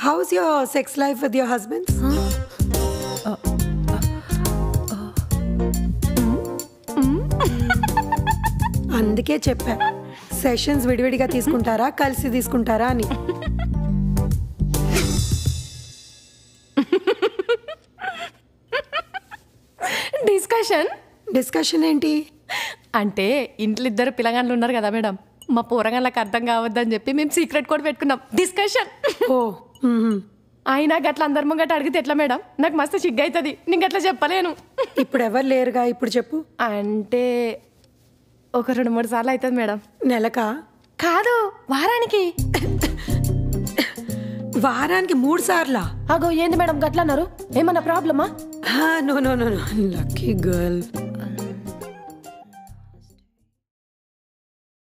House your sex life with your husbands అందుకే చెప్పా sessions విడివిడిగా తీసుకుంటారా కలిసి తీసుకుంటారా అని డిస్కషన్ డిస్కషన్ ఏంటి అంటే ఇంట్లో ఇద్దరు పిల్లగాళ్ళు ఉన్నారు కదా మేడం మా పోరగాళ్ళకి అర్థం కావద్దని చెప్పి మేము సీక్రెట్ కోడ్ పెట్టుకున్నాం డిస్కషన్ ఓ మ్మ్. అయినా గట్ల అందరి ముంగట అడిగితే ఎట్లా మేడం నాకు మస్తు సిగ్గు అవుతుంది నీకు అట్లా చెప్పలేను ఇప్పుడు ఎవరు లేరుగా ఇప్పుడు చెప్పు అంటే ఒక రెండు మూడు సార్లు అవుతుంది మేడం నెలకా కాదు వారానికి వారానికి మూడు సార్లా అగో ఏంది మేడం గట్ల అన్నారు ఏమన్నా ప్రాబ్లమా no no no no lucky girl